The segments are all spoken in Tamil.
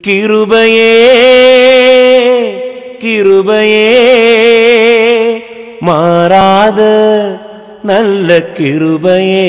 கிருபையே கிருபையே மாறாத நல்ல கிருபையே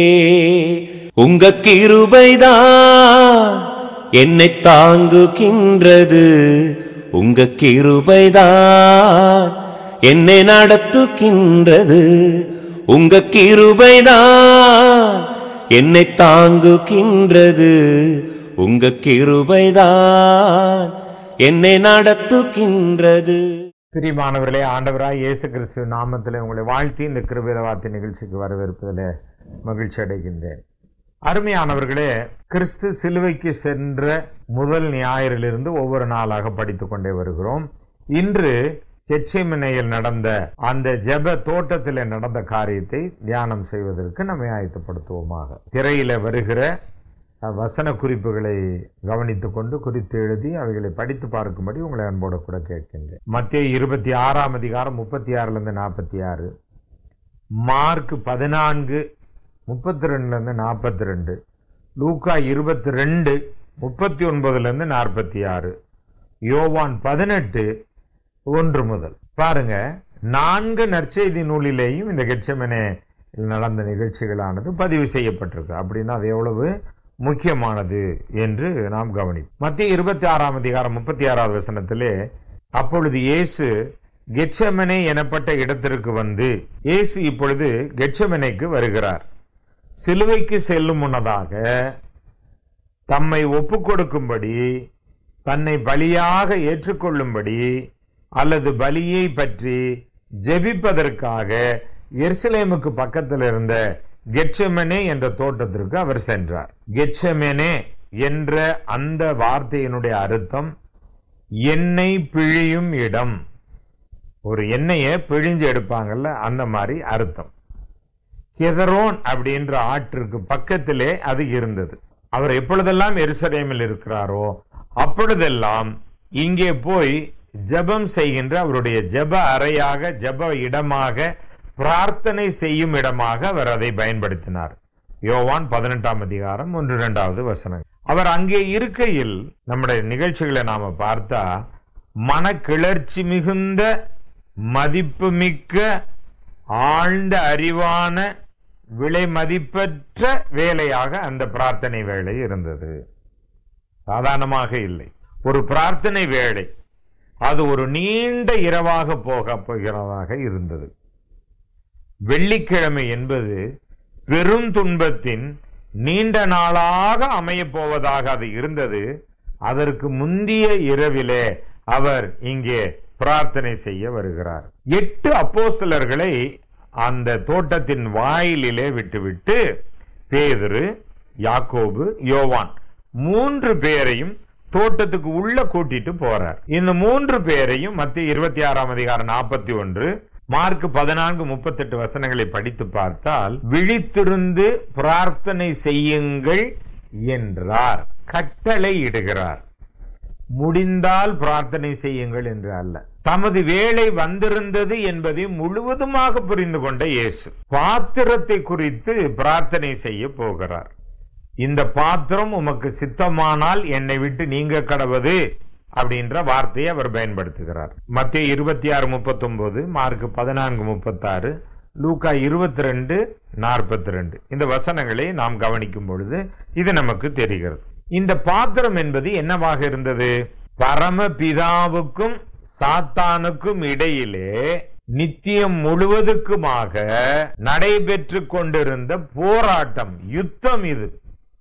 உங்க கிருபைதான் என்னை தாங்குகின்றது உங்க கிருபைதான் என்னை நடத்துகின்றது உங்க கிருபைதான் என்னை தாங்குகின்றது உங்க கிருபைதான் என்னை நடத்துகின்றது பிரியமானவர்களே ஆண்டவராய் இயேசு கிறிஸ்து நாமத்தில் உங்களை வாழ்த்தி இந்த கிருபைத வார்த்தை நிகழ்ச்சிக்கு வரவேற்பதில் மகிழ்ச்சி அடைகின்றேன் அருமையானவர்களே கிறிஸ்து சிலுவைக்கு சென்ற முதல் ஞாயிறிலிருந்து ஒவ்வொரு நாளாக படித்துக் கொண்டே வருகிறோம் இன்று கெச்சைமனையில் நடந்த அந்த ஜெப தோட்டத்தில் நடந்த காரியத்தை தியானம் செய்வதற்கு நம்மை ஆயத்தப்படுத்துவோமாக திரையில வருகிற அஹ், வசன குறிப்புகளை கவனித்துக் கொண்டு குறித்து எழுதி அவைகளை படித்து பார்க்கும்படி உங்களை அன்போடு கூட கேட்கின்றேன் மத்திய இருபத்தி ஆறாம் அதிகாரம் முப்பத்தி ஆறுலேருந்து நாற்பத்தி ஆறு மார்க் பதினான்கு முப்பத்தி ரெண்டுலேருந்து நாற்பத்தி ரெண்டு லூக்கா இருபத்தி ரெண்டு முப்பத்தி ஒன்பதுலேருந்து நாற்பத்தி ஆறு யோவான் பதினெட்டு ஒன்று முதல் பாருங்க நான்கு நற்செய்தி நூலிலேயும் இந்த கெட்சமெனே நடந்த நிகழ்ச்சிகளானது பதிவு செய்யப்பட்டிருக்கு அப்படின்னா அது எவ்வளவு முக்கியமானது என்று நாம் கவனிப்போம் மத்திய இருபத்தி ஆறாம் அதிகாரம் முப்பத்தி ஆறாவது வசனத்திலே அப்பொழுது இயேசு கெட்சமெனே எனப்பட்ட இடத்திற்கு வந்து இயேசு இப்பொழுது கெட்சமெனைக்கு வருகிறார் சிலுவைக்கு செல்லும் முன்னதாக தம்மை ஒப்புக் கொடுக்கும்படி தன்னை பலியாக ஏற்றுக்கொள்ளும்படி அல்லது பலியை பற்றி ஜெபிப்பதற்காக எருசலேமுக்கு பக்கத்தில் இருந்த கெட்சமெனே என்ற தோட்டத்திற்கு அவர் சென்றார் கெட்சமெனே என்ற அந்த வார்த்தையினுடைய அர்த்தம் எண்ணெய் பிழியும் இடம் ஒரு எண்ணெயை பிழிஞ்சு எடுப்பாங்கல்ல அந்த மாதிரி அர்த்தம் கெதரோன் அப்படின்ற ஆற்றிற்கு பக்கத்திலே அது இருந்தது அவர் எப்பொழுதெல்லாம் எருசலேமில் இருக்கிறாரோ அப்பொழுதெல்லாம் இங்கே போய் ஜெபம் செய்கின்ற அவருடைய ஜெப அறையாக ஜெப இடமாக பிரார்த்தனை செய்யும் இடமாக அவர் அதை பயன்படுத்தினார் யோவான் பதினெட்டாம் அதிகாரம் ஒன்று இரண்டாவது வசனம் அவர் அங்கே இருக்கையில் நம்முடைய நிகழ்ச்சிகளை நாம பார்த்தா மனக்கிளர்ச்சி மிகுந்த மதிப்புமிக்க ஆழ்ந்த அறிவான விலை மதிப்பற்ற வேலையாக அந்த பிரார்த்தனை வேலை இருந்தது சாதாரணமாக இல்லை ஒரு பிரார்த்தனை வேலை அது ஒரு நீண்ட இரவாக போக போகிறதாக இருந்தது வெள்ளிக்கிழமை என்பது பெரும் துன்பத்தின் நீண்ட நாளாக அமையப் போவதாக அது இருந்தது அதற்கு முந்திய இரவிலே அவர் இங்கே பிரார்த்தனை செய்ய வருகிறார் எட்டு அப்போஸ்தலர்களை அந்த தோட்டத்தின் வாயிலிலே விட்டுவிட்டு பேதுரு யாக்கோபு யோவான் மூன்று பேரையும் தோட்டத்துக்கு உள்ள கூட்டிட்டு போறார் இந்த மூன்று பேரையும் மத்திய இருபத்தி ஆறாம் அதிகாரம் நாற்பத்தி ஒன்று மார்க் பதினான்கு முப்பத்தெட்டு வசனங்களை படித்து பார்த்தால் விழித்திருந்து பிரார்த்தனை செய்யுங்கள் என்றார் கட்டளை இடுகிறார் முடிந்தால் பிரார்த்தனை செய்யுங்கள் என்று அல்ல தமது வேலை வந்திருந்தது என்பதை முழுவதுமாக புரிந்து கொண்ட இயேசு பாத்திரத்தை குறித்து பிரார்த்தனை செய்ய போகிறார் இந்த பாத்திரம் உமக்கு சித்தமானால் என்னை விட்டு நீங்க கடவது அப்படின்ற வார்த்தையை அவர் பயன்படுத்துகிறார் மத்திய இருபத்தி ஆறு முப்பத்தி ஒன்பது மார்க் பதினான்கு முப்பத்தாறு லூக்கா இருபத்தி ரெண்டு நாற்பத்தி ரெண்டு இந்த வசனங்களை நாம் கவனிக்கும் பொழுது இது நமக்கு தெரிகிறது இந்த பாத்திரம் என்பது என்னவாக இருந்தது பரமபிதாவுக்கும் சாத்தானுக்கும் இடையிலே நித்தியம் முழுவதுக்குமாக நடைபெற்று கொண்டிருந்த போராட்டம் யுத்தம் இது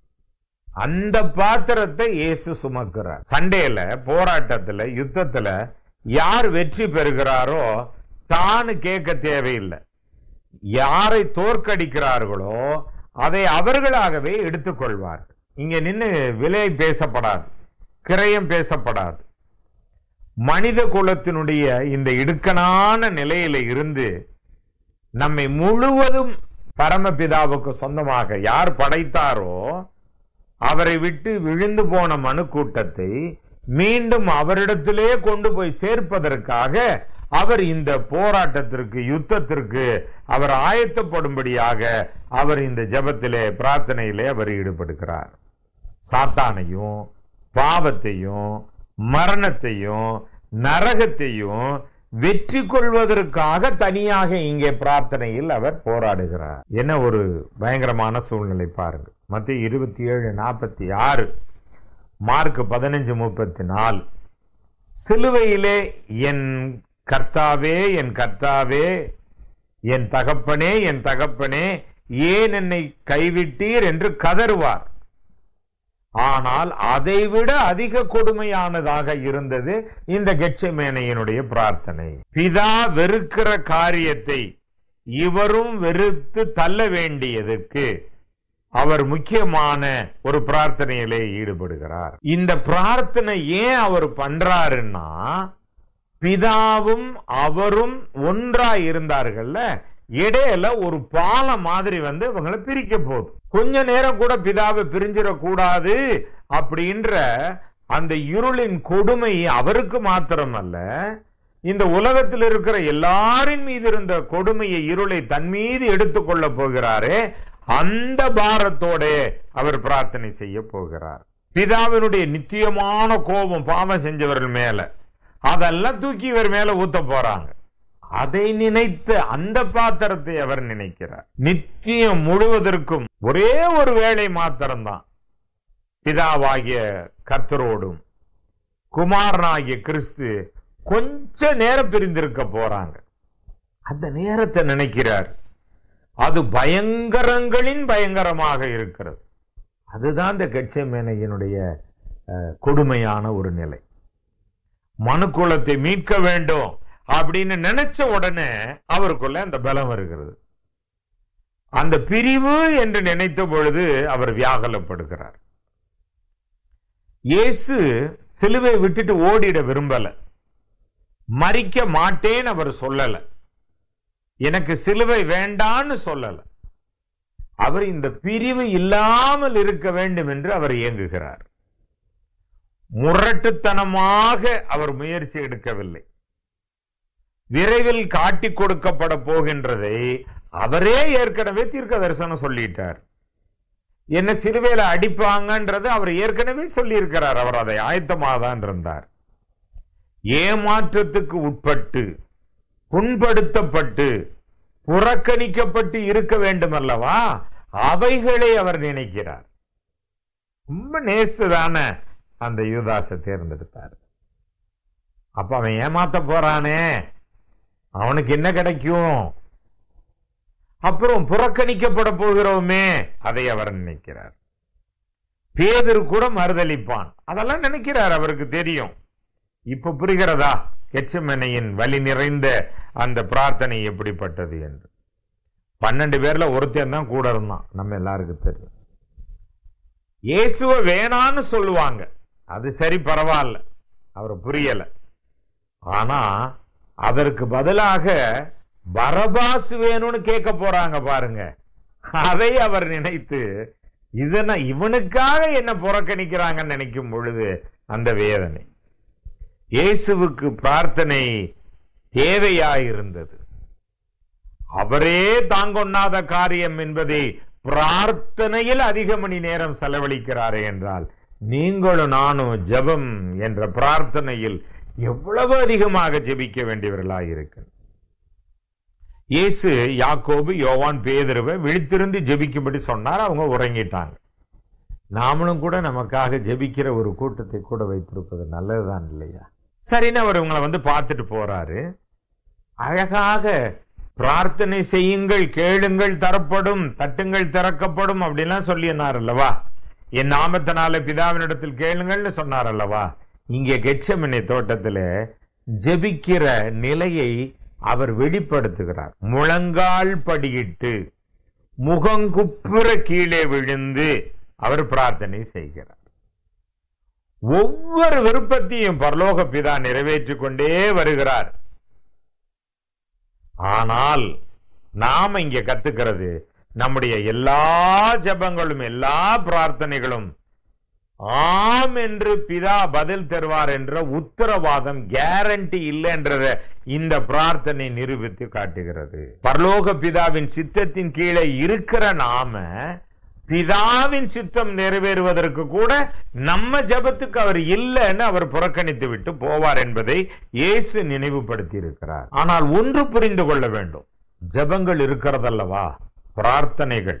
அந்த பாத்திரத்தை இயேசு சுமக்கிறார் சண்டேல போராட்டத்துல யுத்தத்துல யார் வெற்றி பெறுகிறாரோ தானு கேட்க தேவையில்லை யாரை தோற்கடிக்கிறார்களோ அதை அவர்களாகவே எடுத்துக்கொள்வார்கள் இங்க நின்னு விலை பேசப்படாது கிரயம் பேசப்படாது மனித குலத்தினுடைய இந்த இடுக்கணான நிலையில இருந்து நம்மை முழுவதும் பரமபிதாவுக்கு சொந்தமாக யார் படைத்தாரோ அவரை விட்டு விழுந்து போன மனு கூட்டத்தை மீண்டும் அவரிடத்திலே கொண்டு போய் சேர்ப்பதற்காக அவர் இந்த போராட்டத்திற்கு யுத்தத்திற்கு அவர் ஆயத்தப்படும்படியாக அவர் இந்த ஜெபத்திலே பிரார்த்தனையிலே அவர் ஈடுபடுகிறார் சாத்தானையும் பாவத்தையும் மரணத்தையும் நரகத்தையும் வெற்றி கொள்வதற்காக தனியாக இங்கே பிரார்த்தனையில் அவர் போராடுகிறார் என்ன ஒரு பயங்கரமான சூழ்நிலை பாருங்க மத்திய இருபத்தி ஏழு நாற்பத்தி ஆறு மார்க் பதினஞ்சு முப்பத்தி நாலு சிலுவையிலே என் கர்த்தாவே என் கர்த்தாவே என் தகப்பனே என் தகப்பனே ஏன் என்னை கைவிட்டீர் என்று கதறுவார் ஆனால் அதைவிட அதிக கொடுமையானதாக இருந்தது இந்த கெட்சமேனையினுடைய பிரார்த்தனை பிதா வெறுக்கிற காரியத்தை இவரும் வெறுத்து தள்ள வேண்டியதற்கு அவர் முக்கியமான ஒரு பிரார்த்தனையிலே ஈடுபடுகிறார் இந்த பிரார்த்தனை ஏன் அவர் பண்றாருன்னா பிதாவும் அவரும் ஒன்றா இருந்தார்கள்ல இடையில ஒரு பாலம் மாதிரி வந்து இவங்களை பிரிக்க போகுது கொஞ்ச நேரம் கூட பிதாவை பிரிஞ்சிடக்கூடாது அப்படின்ற அந்த இருளின் கொடுமை அவருக்கு மாத்திரமல்ல இந்த உலகத்தில் இருக்கிற எல்லாரின் மீது இருந்த கொடுமையை இருளை தன் மீது எடுத்துக்கொள்ள போகிறாரே அந்த பாரத்தோட அவர் பிரார்த்தனை செய்ய போகிறார் பிதாவினுடைய நித்தியமான கோபம் பாவம் செஞ்சவர்கள் மேல அதெல்லாம் தூக்கி இவர் மேல ஊத்த போறாங்க அதை நினைத்து அந்த பாத்திரத்தை அவர் நினைக்கிறார் நித்தியம் முழுவதற்கும் ஒரே ஒரு வேளை மாத்திரம்தான் பிதாவாகிய கர்த்தரோடும் குமாரனாகிய கிறிஸ்து கொஞ்ச நேரம் பிரிந்திருக்க போறாங்க அந்த நேரத்தை நினைக்கிறார் அது பயங்கரங்களின் பயங்கரமாக இருக்கிறது அதுதான் இந்த கட்சமேனையினுடைய அஹ், கொடுமையான ஒரு நிலை மனுக்குலத்தை மீட்க வேண்டும் அப்படின்னு நினைச்ச உடனே அவருக்குள்ள அந்த பலம் வருகிறது அந்த பிரிவு என்று நினைத்த பொழுது அவர் வியாகலப்படுகிறார் இயேசு சிலுவை விட்டுட்டு ஓடிட விரும்பல மறிக்க மாட்டேன் அவர் சொல்லல எனக்கு சிலுவை வேண்டான்னு சொல்லல அவர் இந்த பிரிவு இல்லாமல் இருக்க வேண்டும் என்று அவர் இயங்குகிறார் முரட்டுத்தனமாக அவர் முயற்சி எடுக்கவில்லை விரைவில் காட்டி கொடுக்கப்பட போகின்றதை அவரே ஏற்கனவே தீர்க்க தரிசனம் சொல்லிட்டார் என்ன சிலுவையில அடிப்பாங்கன்றது அவர் ஏற்கனவே சொல்லியிருக்கிறார் அவர் அதை ஆயத்தமாக தான் இருந்தார் ஏமாற்றத்துக்கு உட்பட்டு புண்படுத்தப்பட்டு புறக்கணிக்கப்பட்டு இருக்க வேண்டும் அல்லவா அவைகளை அவர் நினைக்கிறார் ரொம்ப நேசுதான அந்த யூதாசை தேர்ந்தெடுத்தார் அப்ப அவன் ஏமாத்த போறானே அவனுக்கு என்ன கிடைக்கும் அப்புறம் புறக்கணிக்கப்பட போகிறோமே அதை அவர் நினைக்கிறார் பேதர் கூட மறுதளிப்பான் அதெல்லாம் நினைக்கிறார் அவருக்கு தெரியும் இப்ப புரிகிறதா கெச்சமனையின் வலி நிறைந்த அந்த பிரார்த்தனை எப்படிப்பட்டது என்று பன்னெண்டு பேர்ல ஒருத்தன் தான் கூட இருந்தான் நம்ம எல்லாருக்கும் தெரியும் இயேசுவ வேணான்னு சொல்லுவாங்க அது சரி பரவாயில்ல அவர் புரியல ஆனா அதற்கு பதிலாக பரபாசு வேணும்னு கேட்க போறாங்க பாருங்க அதை அவர் நினைத்து இதன இவனுக்காக என்ன புறக்கணிக்கிறாங்கன்னு நினைக்கும் பொழுது அந்த வேதனை இயேசுவுக்கு பிரார்த்தனை தேவையாயிருந்தது அவரே தாங்கொண்ணாத காரியம் என்பதை பிரார்த்தனையில் அதிக மணி நேரம் செலவழிக்கிறாரே என்றால் நீங்களும் நானும் ஜெபம் என்ற பிரார்த்தனையில் எவ்வளவு அதிகமாக ஜெபிக்க வேண்டியவர்களாக இருக்கு இயேசு யாக்கோபு யோவான் பேதுருவை விழித்திருந்து ஜெபிக்கும்படி சொன்னார் அவங்க உறங்கிட்டாங்க நாமளும் கூட நமக்காக ஜெபிக்கிற ஒரு கூட்டத்தை கூட வைத்திருப்பது நல்லதுதான் இல்லையா சரின்னு அவர் இவங்களை வந்து பார்த்துட்டு போறாரு அழகாக பிரார்த்தனை செய்யுங்கள் கேளுங்கள் தரப்படும் தட்டுங்கள் திறக்கப்படும் அப்படின்லாம் சொல்லினார் அல்லவா என் நாமத்தினால பிதாவினிடத்தில் கேளுங்கள்னு சொன்னார் அல்லவா இங்கே கெச்சமனை தோட்டத்தில் ஜெபிக்கிற நிலையை அவர் வெளிப்படுத்துகிறார் முழங்கால் படியிட்டு முகங்குப்புற கீழே விழுந்து அவர் பிரார்த்தனை செய்கிறார் ஒவ்வொரு விருப்பத்தையும் பரலோக பிதா நிறைவேற்றிக் கொண்டே வருகிறார் ஆனால் நாம இங்க கத்துக்கிறது நம்முடைய எல்லா ஜெபங்களும் எல்லா பிரார்த்தனைகளும் ஆம் என்று பிதா பதில் தருவார் என்ற உத்தரவாதம் கேரண்டி இல்லை என்றத இந்த பிரார்த்தனை நிரூபித்து காட்டுகிறது பரலோக பிதாவின் சித்தத்தின் கீழே இருக்கிற நாம பிதாவின் சித்தம் நிறைவேறுவதற்கு கூட நம்ம ஜெபத்துக்கு அவர் இல்லைன்னு அவர் புறக்கணித்து விட்டு போவார் என்பதை இயேசு நினைவுபடுத்தி இருக்கிறார் ஆனால் ஒன்று புரிந்து கொள்ள வேண்டும் ஜெபங்கள் இருக்கிறதல்லவா பிரார்த்தனைகள்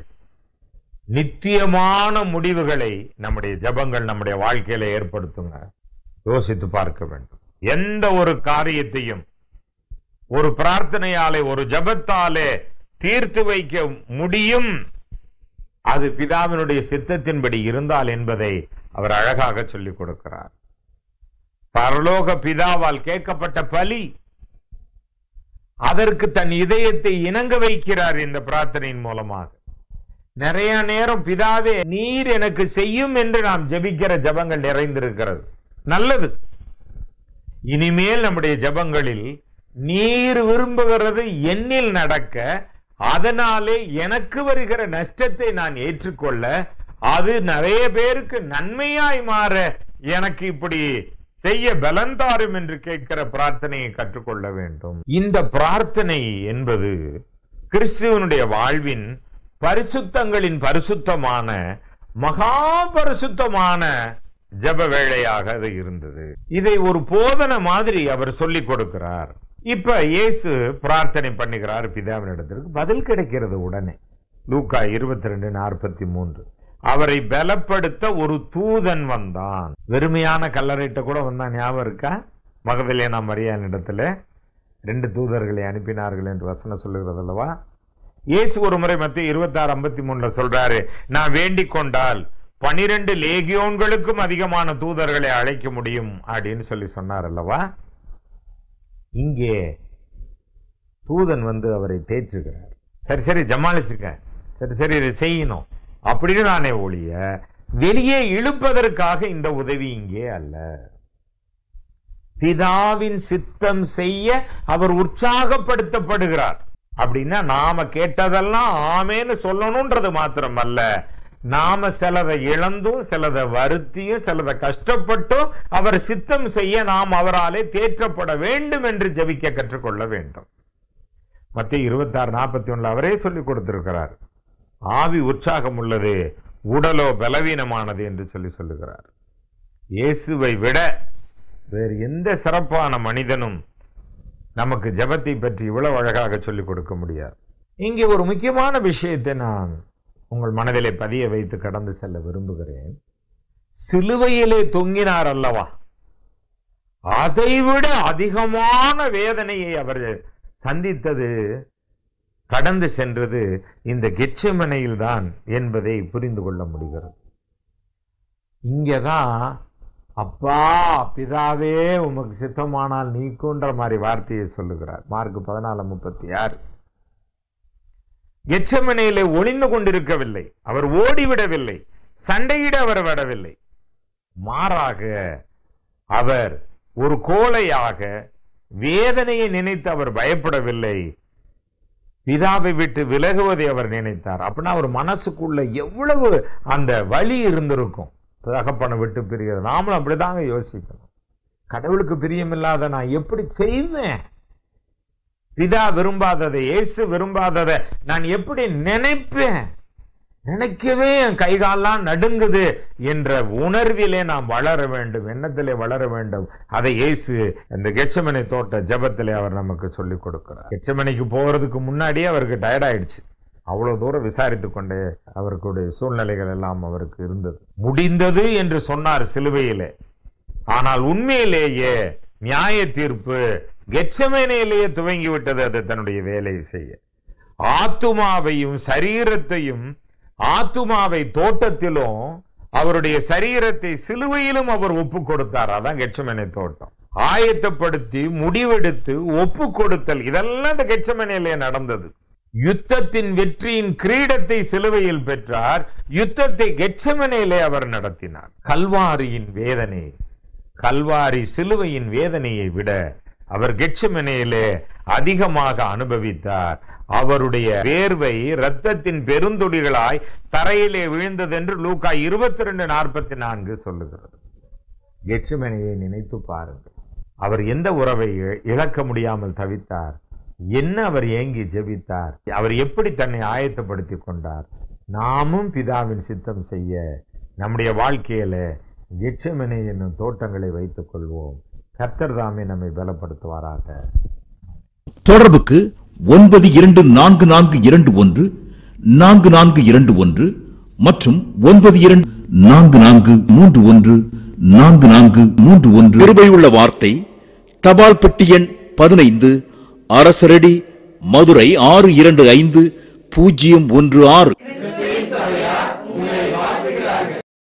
நித்தியமான முடிவுகளை நம்முடைய ஜெபங்கள் நம்முடைய வாழ்க்கையில ஏற்படுத்துங்க யோசித்து பார்க்க வேண்டும் எந்த ஒரு காரியத்தையும் ஒரு பிரார்த்தனையாலே ஒரு ஜெபத்தாலே தீர்த்து வைக்க முடியும் அது பிதாவினுடைய சித்தத்தின்படி இருந்தால் என்பதை அவர் அழகாக சொல்லிக் கொடுக்கிறார் பரலோக பிதாவால் கேட்கப்பட்ட பலி அதற்கு தன் இதயத்தை இணங்க வைக்கிறார் இந்த பிரார்த்தனையின் மூலமாக நிறைய நேரம் பிதாவே நீர் எனக்கு செய்யும் என்று நாம் ஜெபிக்கிற ஜெபங்கள் நிறைந்திருக்கிறது நல்லது இனிமேல் நம்முடைய ஜெபங்களில் நீர் விரும்புகிறது என்னில் நடக்க அதனாலே எனக்கு வருகிற நஷ்டத்தை நான் ஏற்றுக்கொள்ள அது நிறைய பேருக்கு நன்மையாய் மாற எனக்கு இப்படி செய்ய பலன் தாரும் என்று கேட்கிற பிரார்த்தனையை கற்றுக்கொள்ள வேண்டும் இந்த பிரார்த்தனை என்பது கிறிஸ்துவனுடைய வாழ்வின் பரிசுத்தங்களின் பரிசுத்தமான மகா பரிசுத்தமான ஜெப வேளையாக அது இருந்தது இதை ஒரு போதனை மாதிரி அவர் சொல்லிக் கொடுக்கிறார் இப்ப இயேசு பிரார்த்தனை பண்ணுகிறார் பிதாவினிடத்திற்கு பதில் கிடைக்கிறது உடனே லூக்கா இருபத்தி ரெண்டு நாற்பத்தி மூன்று அவரை பலப்படுத்த ஒரு தூதன் வந்தான் வெறுமையான கல்லறைட்ட கூட வந்தான் ஞாபகம் இருக்கா மகதலேனா மரியான் இடத்துல ரெண்டு தூதர்களை அனுப்பினார்கள் என்று வசனம் சொல்லுகிறது அல்லவா இயேசு ஒரு முறை மத்திய இருபத்தாறு ஐம்பத்தி மூணுல சொல்றாரு நான் வேண்டிக் கொண்டால் பனிரெண்டு லேகியோன்களுக்கும் அதிகமான தூதர்களை அழைக்க முடியும் அப்படின்னு சொல்லி சொன்னார் அல்லவா இங்கே தூதன் வந்து அவரை தேற்றுகிறார் சரி சரி ஜமாளிச்சுக்க சரி சரி இதை செய்யணும் அப்படின்னு நானே ஒழிய வெளியே இழுப்பதற்காக இந்த உதவி இங்கே அல்ல பிதாவின் சித்தம் செய்ய அவர் உற்சாகப்படுத்தப்படுகிறார் அப்படின்னா நாம கேட்டதெல்லாம் ஆமேன்னு சொல்லணும்ன்றது மாத்திரம் அல்ல நாம சிலதை இழந்தும் சிலதை வருத்தியும் சிலதை கஷ்டப்பட்டும் அவர் சித்தம் செய்ய நாம் அவராலே தேற்றப்பட வேண்டும் என்று ஜெபிக்க கற்றுக்கொள்ள வேண்டும் மத்திய இருபத்தாறு நாற்பத்தி ஒண்ணுல அவரே சொல்லிக் கொடுத்திருக்கிறார் ஆவி உற்சாகம் உள்ளது உடலோ பலவீனமானது என்று சொல்லி சொல்லுகிறார் இயேசுவை விட வேறு எந்த சிறப்பான மனிதனும் நமக்கு ஜெபத்தை பற்றி இவ்வளவு அழகாக சொல்லிக் கொடுக்க முடியாது இங்கே ஒரு முக்கியமான விஷயத்தை நான் உங்கள் மனதிலே பதிய வைத்து கடந்து செல்ல விரும்புகிறேன் சிலுவையிலே தொங்கினார் அல்லவா அதைவிட அதிகமான வேதனையை அவர் சந்தித்தது கடந்து சென்றது இந்த கெச்சமனையில் தான் என்பதை புரிந்து கொள்ள முடிகிறது இங்கதான் அப்பா பிதாவே உமக்கு சித்தமானால் நீக்குன்ற மாதிரி வார்த்தையை சொல்லுகிறார் மார்க் பதினாலு முப்பத்தி ஆறு எச்சமனையிலே ஒளிந்து கொண்டிருக்கவில்லை அவர் ஓடிவிடவில்லை சண்டையிட அவர் விடவில்லை மாறாக அவர் ஒரு கோழையாக வேதனையை நினைத்து அவர் பயப்படவில்லை பிதாவை விட்டு விலகுவதை அவர் நினைத்தார் அப்படின்னா அவர் மனசுக்குள்ள எவ்வளவு அந்த வலி இருந்திருக்கும் தகப்பனை விட்டு பிரிகிறது நாமளும் அப்படிதாங்க யோசிக்கணும் கடவுளுக்கு பிரியமில்லாத நான் எப்படி செய்வேன் பிதா விரும்பாததை இயேசு விரும்பாததை நான் எப்படி நினைப்பேன் நினைக்கவே என் கைகாலெல்லாம் நடுங்குது என்ற உணர்விலே நாம் வளர வேண்டும் எண்ணத்திலே வளர வேண்டும் அதை இயேசு இந்த கெச்சமனை தோட்ட ஜெபத்திலே அவர் நமக்கு சொல்லிக் கொடுக்கிறார் கெச்சமனைக்கு போறதுக்கு முன்னாடியே அவருக்கு டயர்ட் ஆயிடுச்சு அவ்வளவு தூரம் விசாரித்து கொண்டே அவருடைய சூழ்நிலைகள் எல்லாம் அவருக்கு இருந்தது முடிந்தது என்று சொன்னார் சிலுவையிலே ஆனால் உண்மையிலேயே நியாய தீர்ப்பு கெச்சமேனையிலேயே துவங்கி விட்டது அது தன்னுடைய வேலையை செய்ய ஆத்துமாவையும் சரீரத்தையும் ஆத்துமாவை தோட்டத்திலும் அவருடைய சரீரத்தை சிலுவையிலும் அவர் ஒப்பு கொடுத்தார் அதான் கெச்சமனை தோட்டம் ஆயத்தப்படுத்தி முடிவெடுத்து ஒப்பு கொடுத்தல் இதெல்லாம் இந்த கெச்சமனையிலே நடந்தது யுத்தத்தின் வெற்றியின் கிரீடத்தை சிலுவையில் பெற்றார் யுத்தத்தை கெச்சமனையிலே அவர் நடத்தினார் கல்வாரியின் வேதனை கல்வாரி சிலுவையின் வேதனையை விட அவர் கெச்சமனையிலே அதிகமாக அனுபவித்தார் அவருடைய வேர்வை இரத்தத்தின் பெருந்துடிகளாய் தரையிலே விழுந்தது என்று லூக்கா இருபத்தி ரெண்டு நாற்பத்தி நான்கு சொல்லுகிறது கெச்சமனையை நினைத்து பாருங்கள் அவர் எந்த உறவை இ- இழக்க முடியாமல் தவித்தார் என்ன அவர் ஏங்கி ஜெபித்தார் அவர் எப்படி தன்னை ஆயத்தப்படுத்திக் கொண்டார் நாமும் பிதாவின் சித்தம் செய்ய நம்முடைய வாழ்க்கையில கெட்சமனை என்னும் தோட்டங்களை வைத்துக் கொள்வோம் கர்த்தர் தாமே நம்மை பலப்படுத்துவாராக தொடர்புக்கு ஒன்பது இரண்டு நான்கு நான்கு இரண்டு ஒன்று நான்கு நான்கு இரண்டு ஒன்று மற்றும் ஒன்பது இரண்டு நான்கு நான்கு மூன்று ஒன்று நான்கு நான்கு மூன்று ஒன்று கிருபையுள்ள வார்த்தை தபால் பெட்டி எண் பதினைந்து அரசரடி மதுரை ஆறு இரண்டு ஐந்து பூஜ்ஜியம் ஒன்று ஆறு